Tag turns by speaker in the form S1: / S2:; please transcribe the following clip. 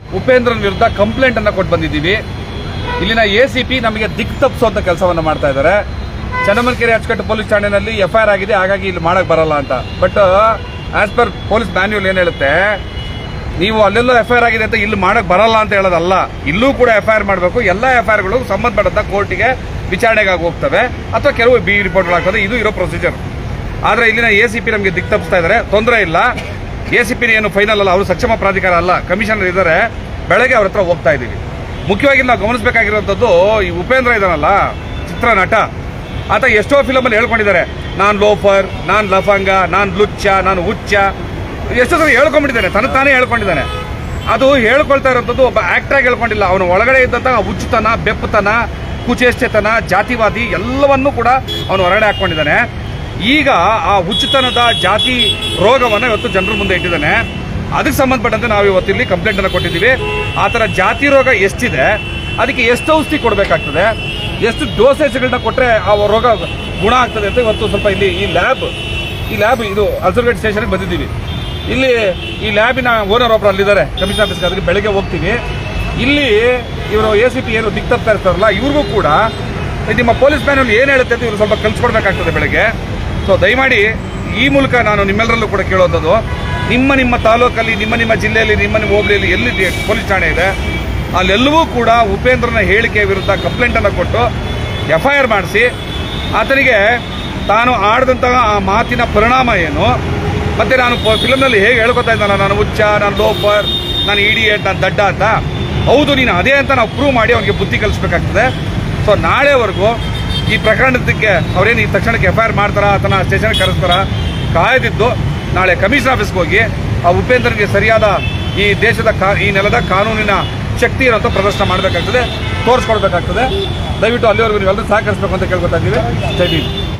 S1: ಉಪೇಂದ್ರನ್ ವಿರುದ್ಧ ಕಂಪ್ಲೇಂಟ್ ಅನ್ನ ಕೊಟ್ಟು ಬಂದಿದ್ದೀವಿ ಇಲ್ಲಿನ ಎ ಸಿ ಪಿ ನಮಗೆ ದಿಕ್ ತಪ್ಪಿಸುವಂತ ಕೆಲಸವನ್ನ ಮಾಡ್ತಾ ಇದ್ದಾರೆ ಚನ್ನಮನಕೆರೆ ಅಚ್ಚುಕಟ್ಟು ಪೊಲೀಸ್ ಠಾಣೆಯಲ್ಲಿ ಎಫ್ ಐ ಆರ್ ಆಗಿದೆ ಹಾಗಾಗಿ ಇಲ್ಲಿ ಮಾಡಕ್ ಬರಲ್ಲ ಅಂತ but as per police manual ಏನ್ ಹೇಳುತ್ತೆ ನೀವು ಅಲ್ಲೆಲ್ಲೋ ಎಫ್ ಐ ಆರ್ ಆಗಿದೆ ಅಂತ ಇಲ್ಲಿ ಮಾಡಕ್ ಬರಲ್ಲ ಅಂತ ಹೇಳೋದಲ್ಲ ಇಲ್ಲೂ ಕೂಡ ಎಫ್ ಐ ಆರ್ ಮಾಡಬೇಕು ಎಲ್ಲ ಎಫ್ ಐ ಆರ್ಗಳು ಸಂಬಂಧಪಟ್ಟಂತ ಕೋರ್ಟಿಗೆ ವಿಚಾರಣೆಗಾಗಿ ಹೋಗ್ತವೆ ಅಥವಾ ಕೆಲವು ಬಿ ರಿಪೋರ್ಟ್ಗಳಾಗ್ತದೆ ಇದು ಇರೋ ಪ್ರೊಸೀಜರ್ ಆದ್ರೆ ಇಲ್ಲಿನ ಎ ಸಿ ಪಿ ನಮಗೆ ದಿಕ್ ತಪ್ಪಿಸ್ತಾ ಇದ್ದಾರೆ ತೊಂದರೆ ಇಲ್ಲ ಎ ಸಿ ಪಿ ಏನು ಫೈನಲ್ ಅಲ್ಲ ಅವರು ಸಕ್ಷಮ ಪ್ರಾಧಿಕಾರ ಅಲ್ಲ ಕಮಿಷನರ್ ಇದ್ದಾರೆ ಬೆಳಗ್ಗೆ ಅವ್ರ ಹತ್ರ ಹೋಗ್ತಾ ಇದ್ದೀವಿ ಮುಖ್ಯವಾಗಿ ನಾವು ಗಮನಿಸಬೇಕಾಗಿರುವಂಥದ್ದು ಈ ಉಪೇಂದ್ರ ಇದಾನಲ್ಲ ಚಿತ್ರನಟ ಆತ ಎಷ್ಟೋ ಫಿಲಮಲ್ಲಿ ಹೇಳ್ಕೊಂಡಿದ್ದಾರೆ ನಾನು ಲೋಫರ್ ನಾನು ಲಫಂಗ ನಾನು ಲುಚ್ಚ ನಾನು ಹುಚ್ಚ ಎಷ್ಟೋ ಸಲ ಹೇಳ್ಕೊಂಡ್ಬಿಟ್ಟಿದ್ದಾನೆ ತನ್ನ ತಾನೇ ಹೇಳ್ಕೊಂಡಿದ್ದಾನೆ ಅದು ಹೇಳ್ಕೊಳ್ತಾ ಇರೋಂಥದ್ದು ಒಬ್ಬ ಆಕ್ಟರ್ ಆಗಿ ಹೇಳ್ಕೊಂಡಿಲ್ಲ ಅವನ ಒಳಗಡೆ ಇದ್ದಂತ ಹುಚ್ಚುತನ ಬೆಪ್ಪುತನ ಕುಚೇಷ್ಟೆತನ ಜಾತಿವಾದಿ ಎಲ್ಲವನ್ನೂ ಕೂಡ ಅವನು ಹೊರಗಡೆ ಹಾಕೊಂಡಿದ್ದಾನೆ ಈಗ ಆ ಹುಚ್ಚುತನದ ಜಾತಿ ರೋಗವನ್ನು ಇವತ್ತು ಜನರ ಮುಂದೆ ಇಟ್ಟಿದ್ದಾನೆ ಅದಕ್ಕೆ ಸಂಬಂಧಪಟ್ಟಂತೆ ನಾವು ಇವತ್ತು ಇಲ್ಲಿ ಕಂಪ್ಲೇಂಟ್ ಅನ್ನು ಕೊಟ್ಟಿದ್ದೀವಿ ಆ ಥರ ಜಾತಿ ರೋಗ ಎಷ್ಟಿದೆ ಅದಕ್ಕೆ ಎಷ್ಟು ಔಷಧಿ ಕೊಡಬೇಕಾಗ್ತದೆ ಎಷ್ಟು ಡೋಸೇಜ್ಗಳನ್ನ ಕೊಟ್ಟರೆ ಆ ರೋಗ ಗುಣ ಆಗ್ತದೆ ಅಂತ ಇವತ್ತು ಸ್ವಲ್ಪ ಇಲ್ಲಿ ಈ ಲ್ಯಾಬ್ ಈ ಲ್ಯಾಬ್ ಇದು ಅಲ್ಸರ್ಗೇಟ್ ಸ್ಟೇಷನ್ಗೆ ಬಂದಿದ್ದೀವಿ ಇಲ್ಲಿ ಈ ಲ್ಯಾಬಿನ ಓನರ್ ಒಬ್ರು ಅಲ್ಲಿದ್ದಾರೆ ಕಮಿಷನ್ ಆಫೀಸ್ಗೆ ಅದಕ್ಕೆ ಬೆಳಗ್ಗೆ ಹೋಗ್ತೀವಿ ಇಲ್ಲಿ ಇವರು ಎ ಸಿ ಪಿ ಏನು ದಿಕ್ ತಪ್ತಾ ಇರ್ತಾರಲ್ಲ ಇವ್ರಿಗೂ ಕೂಡ ನಿಮ್ಮ ಪೊಲೀಸ್ ಮ್ಯಾನಲ್ಲಿ ಏನು ಹೇಳುತ್ತೆ ಅಂತ ಇವರು ಸ್ವಲ್ಪ ಕಲ್ಸ್ಕೊಡ್ಬೇಕಾಗ್ತದೆ ಬೆಳಗ್ಗೆ ಸೊ ದಯಮಾಡಿ ಈ ಮೂಲಕ ನಾನು ನಿಮ್ಮೆಲ್ಲರಲ್ಲೂ ಕೂಡ ಕೇಳೋದು ನಿಮ್ಮ ನಿಮ್ಮ ತಾಲೂಕಲ್ಲಿ ನಿಮ್ಮ ನಿಮ್ಮ ಜಿಲ್ಲೆಯಲ್ಲಿ ನಿಮ್ಮ ನಿಮ್ಮ ಹೋಬಳಿಯಲ್ಲಿ ಎಲ್ಲಿ ಪೊಲೀಸ್ ಠಾಣೆ ಇದೆ ಅಲ್ಲೆಲ್ಲವೂ ಕೂಡ ಉಪೇಂದ್ರನ ಹೇಳಿಕೆ ವಿರುದ್ಧ ಕಂಪ್ಲೇಂಟ್ ಅನ್ನು ಕೊಟ್ಟು ಎಫ್ ಐ ಆರ್ ಮಾಡಿಸಿ ಆತನಿಗೆ ತಾನು ಆಡಿದಂತಹ ಆ ಮಾತಿನ ಪರಿಣಾಮ ಏನು ಮತ್ತೆ ನಾನು ಫಿಲಮ್ನಲ್ಲಿ ಹೇಗೆ ಹೇಳ್ಕೊತಾ ಇದ್ದಾನ ನಾನು ಹುಚ್ಚ ನಾನು ಲೋಫರ್ ನಾನು ಇಡಿಯೇಟ್ ನಾನು ದಡ್ಡ ಅಂತ ಹೌದು ನೀನು ಅದೇ ಅಂತ ನಾವು ಪ್ರೂವ್ ಮಾಡಿ ಅವನಿಗೆ ಬುದ್ಧಿ ಕಲಿಸ್ಬೇಕಾಗ್ತದೆ ಸೊ ನಾಳೆವರೆಗೂ ಈ ಪ್ರಕರಣದಕ್ಕೆ ಅವ್ರೇನು ಈ ತಕ್ಷಣಕ್ಕೆ ಎಫ್ ಐ ಆರ್ ಮಾಡ್ತಾರ ಅಥವಾ ಸ್ಟೇಷನ್ಗೆ ಕರೆಸ್ತಾರ ಕಾಯ್ದಿದ್ದು ನಾಳೆ ಕಮಿಷನ್ ಆಫೀಸ್ಗೆ ಹೋಗಿ ಆ ಉಪೇಂದ್ರನಿಗೆ ಸರಿಯಾದ ಈ ದೇಶದ ಕಾ ಈ ನೆಲದ ಕಾನೂನಿನ ಶಕ್ತಿ ಇರೋಂಥ ಪ್ರದರ್ಶನ ಮಾಡಬೇಕಾಗ್ತದೆ ತೋರಿಸ್ಕೊಡ್ಬೇಕಾಗ್ತದೆ ದಯವಿಟ್ಟು ಅಲ್ಲಿವರೆಗೂ ನೀವೆಲ್ಲರೂ ಸಹಕರಿಸಬೇಕು ಅಂತ ಕೇಳ್ಕೊತಾ ಇದ್ದೀವಿ ಜೈ ಭೀಮ್